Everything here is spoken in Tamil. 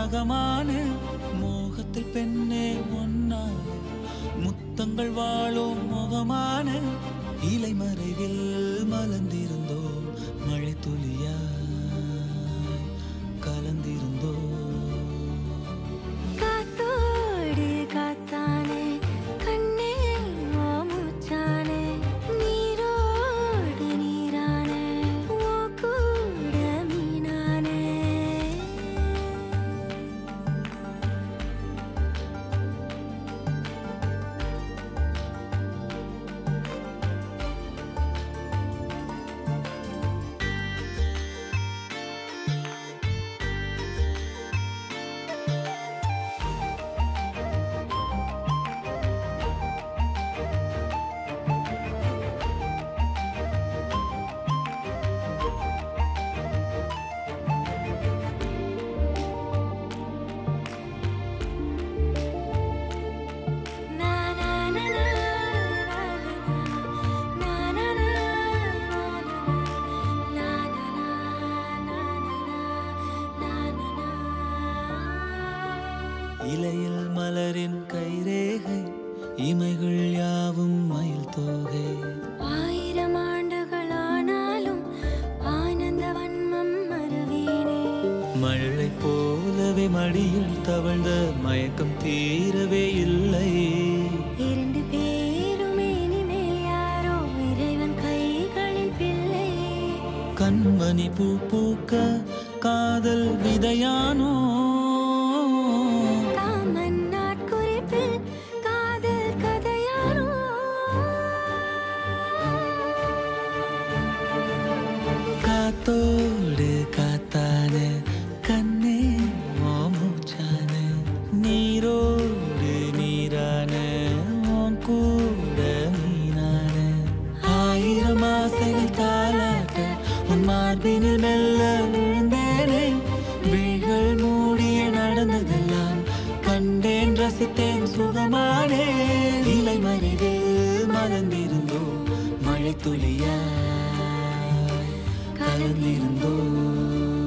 ராகமான மோகத்தில் பெண்ணே ஒன்னால முத்தங்கள் வாழும் முகமான இலை மறைவில் மலர்ந்திருந்தோம் மழை துளியாய் கலந்திருந்தோம் காத்தோடு காத்தானே கண்ணே ஓ மூச்சானே நீரோடு நீரானே ஓ கூட மீனானே Na na na na na na na na na இலையில் மலரின் கைரேகை இமைகள் யாவும் மயில் தோகை ஆயிரம் ஆண்டுகளானாலும் ஆனந்த வன்மம் மறவேனே மழை போலவே மடியில் தவழ்ந்த மயக்கம் தீரவே இல்லை இரண்டு பேருமே இனிமேல் யாரோ இறைவன் கைகளில் பிள்ளை கண்மணி பூ பூக்க காதல் விதையானோ காமன் நாட்குறிப்பில் காதல் கதையாரோ காத்தோடு காத்தான கண்ணே மூச்சான நீரோடு நீரான உன் கூட மீனான ஆயிரம் ஆசைகள் தாளாட்ட உன் மார்பினில் மெல்ல விழுந்தேனே விழிகள் மூடிய நடந்ததெல்லாம் கண்டேன் ரசித்தேன் சுகமானே இலை மறைவில் மறந்திருந்தோம் மழை துளியாய் கலந்திருந்தோம்